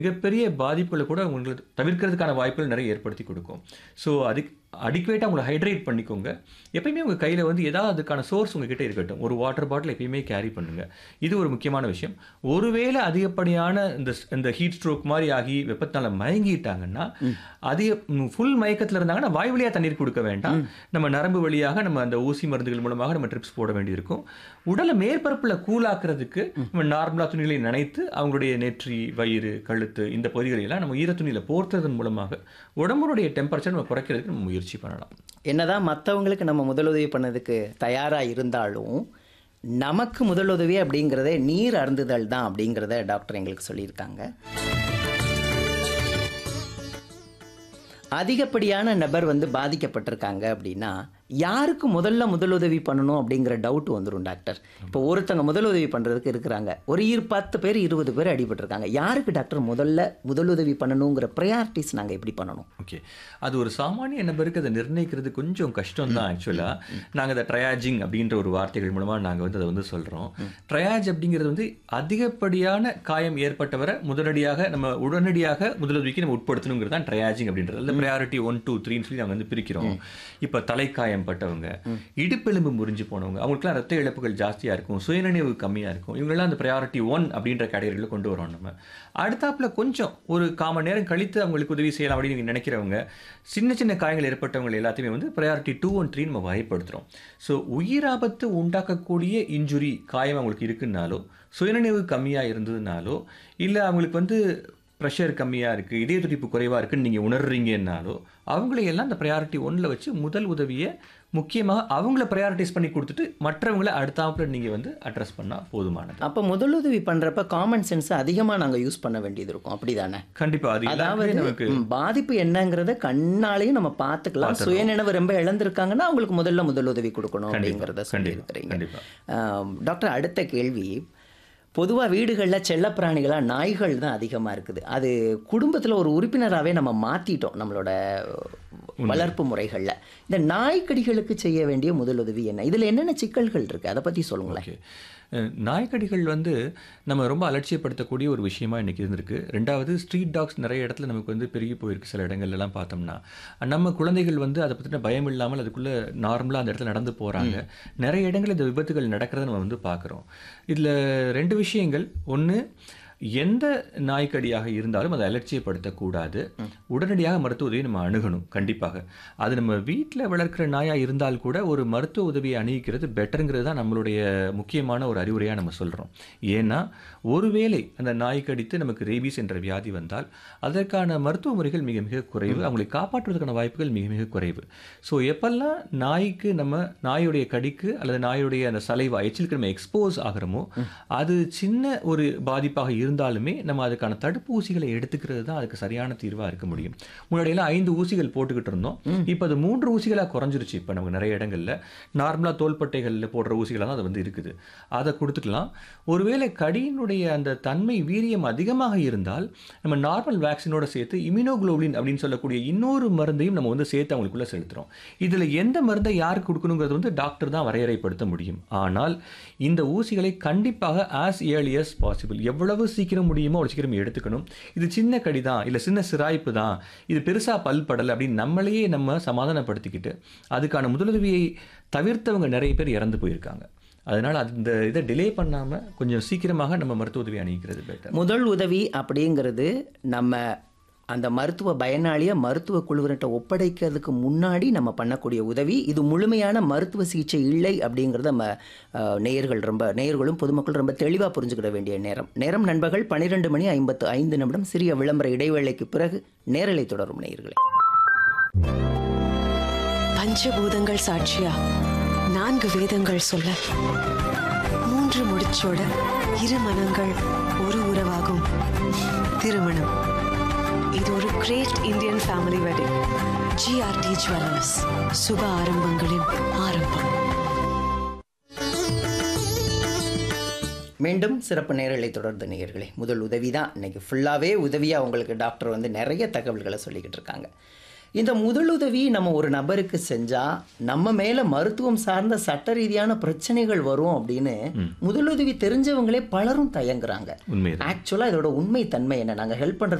மிகப்பெரிய பாதிப்புகள கூட உங்களுக்கு தவிர்க்கிறதுக்கான வாய்ப்புகள் நிறைய ஏற்படுத்தி கொடுக்கும். ஸோ அதுக்கு அடிக்குவேட்டா உங்கள ஹைட்ரேட் பண்ணிக்கோங்க. எப்பயுமே உங்க கையில வந்து ஏதாவது அதுக்கான சோர்ஸ் உங்ககிட்ட இருக்கட்டும். ஒரு வாட்டர் பாட்டில் எப்பயுமே கேரி பண்ணுங்க. இது ஒரு முக்கியமான விஷயம். ஒருவேளை அதிகப்படியான இந்த ஸ் இந்த ஹீட் ஸ்ட்ரோக் மாரி ஆகி வெப்பத்தினால மயங்கிட்டாங்கன்னா, அதிக ம் ஃபுல் மயக்கத்தில இருந்தாங்கன்னா, வாய் வழியா தண்ணீர் குடுக்க வேண்டாம். நம்ம நரம்பு வழியாக நம்ம அந்த ஊசி மருந்துகள் மூலமாக நம்ம ட்ரிப்ஸ் போட வேண்டியிருக்கும். உடல மேற்பரப்புல கூலாக்குறதுக்கு நம்ம நார்மலா துணிகளை நனைத்து, அவங்களுடைய நெற்றி, வயிறு, கழுத்து இந்த பகுதிகளை எல்லாம் நம்ம ஈர துணியில போர்த்துறதன் மூலமாக உடம்பினுடைய டெம்பரேச்சர் நம்ம குறைக்கிறதுக்கு நம்ம முயற்சி பண்ணலாம். என்னதான் மத்தவங்களுக்கு நம்ம முதலுதவி பண்ணதுக்கு தயாரா இருந்தாலும், நமக்கு முதலுதவி அப்படிங்கிறதே நீர் அருந்துதல் தான் அப்படிங்கிறத டாக்டர் எங்களுக்கு சொல்லியிருக்காங்க. அதிகப்படியான நபர் வந்து பாதிக்கப்பட்டிருக்காங்க அப்படின்னா, யாருக்கு முதல்ல முதலுதவி பண்ணணும் அப்படிங்கிற டவுட் வந்துரும் டாக்டர். இப்போ ஒருத்தங்க முதலுதவி பண்றதுக்கு இருக்கிறாங்க. ஒரு இரு 10 பேர், 20 பேர் அடிபட்டிருக்காங்க. யாருக்கு டாக்டர் முதல்ல முதலுதவி பண்ணணுங்கிற பிரையாரிட்டீஸ் நாங்க எப்படி பண்ணணும்? ஓகே. அது ஒரு சாமானிய நபருக்கு அத நிர்ணயிக்கிறது கொஞ்சம் கஷ்டம் தான் ஆக்சுவலா. நாங்க அத ட்ரையாஜிங் அப்படின்ற ஒரு வார்த்தைகள் மூலமா நாங்க வந்து அத வந்து சொல்றோம். ட்ரையாஜ் அப்படிங்கிறது வந்து அதிகப்படியான காயம் ஏற்பட்டவர முதலடியாக நம்ம உடனடியாக முதலுதவிக்கு நம்ம உட்படுத்தணுங்கிறது தான் ட்ரையாஜிங் அப்படின்றது. அதுல பிரையாரிட்டி 1, 2, 3ன்னு சொல்லி நாங்க வந்து பிரிக்கிறோம். இப்ப தலைக்காயம் பட்டவங்க, இடுப்பெலும்பு முறிஞ்சு போனவங்க, அவங்களுக்கெல்லாம் ரத்த இழப்புகள் ஜாஸ்தியா இருக்கும். சுயநினைவு கம்மியா இருக்கும். இவங்கெல்லாம் அந்த பிரையாரிட்டி 1 அப்படின்ற கேட்டகரியில கொண்டு வரோம் நம்ம. அடுத்தாப்புல கொஞ்சம் ஒரு 1/4 மணி நேரம் கழித்து அவங்களுக்கு உதவி செய்யலாம் அப்படின்னு நீங்க நினைக்கிறவங்க, சின்ன சின்ன காயங்கள் ஏற்பட்டவங்க எல்லாத்தையுமே வந்து பிரையாரிட்டி 2 அண்ட் 3 நம்ம வகைப்படுத்துறோம். ஸோ உயிராபத்து உண்டாக்கக்கூடிய இன்ஜுரி காயம் அவங்களுக்கு இருக்குன்னாலோ, சுயநினைவு கம்மியா இருந்ததுனாலோ, இல்ல அவங்களுக்கு வந்து பிரஷர் கம்மியா இருக்கு, இதய துடிப்பு குறைவா இருக்குன்னு நீங்க உணர்றீங்கன்னாலோ, அவங்களை எல்லாம் அந்த பிரையாரிட்டி 1ல வச்சு முதல் உதவிய முக்கியமா அவங்கள பிரையாரிடைஸ் பண்ணி குடுத்துட்டு, மற்றவங்கள அடுத்தாப்புல நீங்க வந்து அட்ரஸ் பண்ணா போதுமானது. அப்ப முதலுதவி பண்றப்ப காமன் சென்ஸ் அதிகமா நாங்க யூஸ் பண்ண வேண்டியது இருக்கும். அப்படிதானே? கண்டிப்பா. அது அதாவது எல்லாருக்குமே நமக்கு ம், பாதிப்பு என்னங்கிறத கண்ணாலேயும் நம்ம பார்த்துக்கலாம். பார்த்துறோம். சுயநினைவு ரொம்ப இழந்திருக்காங்கன்னா, அவங்களுக்கு முதல்ல முதலுதவி கொடுக்கணும் கண்டிப்பா, அப்படிங்கிறத கண்டிப்பா, சொல்லியிருக்கிறீங்க. கண்டிப்பா. ஆம், டாக்டர் அடுத்த கேள்வி பொதுவா வீடுகள்ல செல்லப்பிராணிகளா நாய்கள் தான் அதிகமா இருக்குது. அது குடும்பத்துல ஒரு உறுப்பினராவே நம்ம மாத்திட்டோம் நம்மளோட வளர்ப்பு முறைகள்ல. இந்த நாய்க்கடிகளுக்கு செய்ய வேண்டிய முதலுதவி என்ன? இதுல என்னென்ன சிக்கல்கள் இருக்கு? அத பத்தி சொல்லுங்களேன். ஓகே. அ நாய்க்கடிகள் வந்து நம்ம ரொம்ப அலட்சியப்படுத்தக்கூடிய ஒரு விஷயமா இன்னைக்கு இருந்திருக்கு. 2வது ஸ்ட்ரீட் டாக்ஸ் நெறைய இடத்துல நமக்கு வந்து பெருகி போயிருக்கு சில இடங்கள்லலாம் பார்த்தோம்னா. நம்ம குழந்தைகள் வந்து அத பத்தின பயம் இல்லாமல் அதுக்குள்ள நார்மலா அந்த இடத்துல நடந்து போறாங்க. நெறைய இடங்கள்ல இந்த விபத்துகள் நடக்கிறத நம்ம வந்து பார்க்குறோம். இதுல 2 விஷயங்கள். 1 எந்த நாய்க்கடியாக இருந்தாலும் அத அலட்சியப்படுத்தக்கூடாது. உடனடியாக மருத்துவ உதவியை நம்ம அணுகணும் கண்டிப்பாக. அது நம்ம வீட்ல வளர்க்கிற நாயா இருந்தால் கூட ஒரு மருத்துவ உதவியை அணுகிக்கிறது பெட்டர்ங்கிறது தான் நம்மளுடைய முக்கியமான ஒரு அறிவுரையா நம்ம சொல்றோம். ஏன்னா, ஒருவேளை அந்த நாய் கடித்து நமக்கு ரேபீஸ் என்ற வியாதி வந்தால், அதற்கான மருத்துவ முறைகள் மிக மிக குறைவு. அவங்களை காப்பாற்றுவதற்கான வாய்ப்புகள் மிக மிக குறைவு. ஸோ எப்பல்லாம் நாய்க்கு நம்ம நாயுடைய கடிக்கு அல்லது நாயுடைய அந்த சலைவா எச்சிலுக்கு நம்ம எக்ஸ்போஸ் ஆகுறோமோ, அது சின்ன ஒரு பாதிப்பாக இருந்தாலுமே நம்ம அதுக்கான தடுப்பூசிகளை எடுத்துக்கிறது தான் அதுக்கு சரியான தீர்வா இருக்க முடியும். முன்னாடியெல்லாம் 5 ஊசிகள் போட்டுக்கிட்டு இருந்தோம். இப்ப அது 3 ஊசிகளா குறைஞ்சிருச்சு இப்ப நமக்கு நெறைய இடங்கள்ல. நார்மலா தோள்பட்டைகள்ல போடுற ஊசிகளா தான் அது வந்து இருக்குது. அத குடுத்துக்கலாம். ஒருவேளை கடியினுடைய அந்த தன்மை வீரியம் அதிகமாக இருந்தால், நம்ம நார்மல் வேக்சினோட சேர்த்து இம்யூனோகுளோபுலின் அப்படின்னு சொல்லக்கூடிய இன்னொரு மருந்தையும் நம்ம வந்து சேர்த்து அவங்களுக்குள்ள செலுத்துறோம். இதுல எந்த மருந்தை யாருக்கு குடுக்கணுங்கிறது வந்து டாக்டர் தான் வரையறைப்படுத்த முடியும். ஆனால் இந்த ஊசிகளை கண்டிப்பாக ஆஸ் ஏர்லி அஸ் பாசிபிள் எவ்வளவு சீக்கிரம் முடியுமோ அவ்வளவு சீக்கிரம் எடுத்துக்கணும். இது சின்ன கடி தான், இல்ல சின்ன சிராய்ப்பு தான், இது பெருசா பல் படல அப்படின்னு நம்மளையே நம்ம சமாதானப்படுத்திக்கிட்டு, அதுக்கான முதலுதவியை தவிர்த்தவங்க நெறைய பேர் இறந்து போயிருக்காங்க. அதனால அந்த இத டிலே பண்ணாம கொஞ்சம் சீக்கிரமாக நம்ம மருத்துவ உதவி அணுகிக்கிறது பெட்டர். முதல் உதவி அப்படிங்கிறது நம்ம அந்த மருத்துவ பயனாளிய மருத்துவ குழுவினர்ட்ட ஒப்படைக்கிறதுக்கு முன்னாடி நம்ம பண்ணக்கூடிய உதவி. இது முழுமையான மருத்துவ சிகிச்சை இல்லை அப்படிங்கிறத நம்ம அ நேயர்கள் ரொம்ப நேயர்களும் பொதுமக்கள் ரொம்ப தெளிவா புரிஞ்சுக்கிட வேண்டிய நேரம். நேரம் நண்பகல் 12 மணி 55 நிமிடம். சிறிய விளம்பர இடைவேளைக்கு பிறகு நேரலை தொடரும் நேயர்களே. பஞ்சபூதங்கள் சாட்சியா நான்கு வேதங்கள் சொல்ல மூன்று முடிச்சோட இரு மனங்கள் ஒரு உறவாகும் திருமணம் இது ஒரு great Indian family wedding GRT jewellers சுப ஆரம்பங்களின் ஆரம்பம் மீண்டும் சிறப்பு நேரலை தொடர்ந்து நேயர்களே. முதல் உதவி தான் இன்னைக்கு ஃபுல்லாவே உதவியா உங்களுக்கு டாக்டர் வந்து நெறைய தகவல்கள சொல்லிக்கிட்டு இருக்காங்க. இந்த முதலுதவி நம்ம ஒரு நபருக்கு செஞ்சா நம்ம மேல மருத்துவம் சார்ந்த சட்ட ரீதியான பிரச்சனைகள் வரும் அப்படின்னு முதலுதவி தெரிஞ்சவங்களே பலரும் தயங்குறாங்க உண்மைதான் ஆக்சுவலா இதோட உண்மை தன்மை என்ன நாங்க ஹெல்ப் பண்றது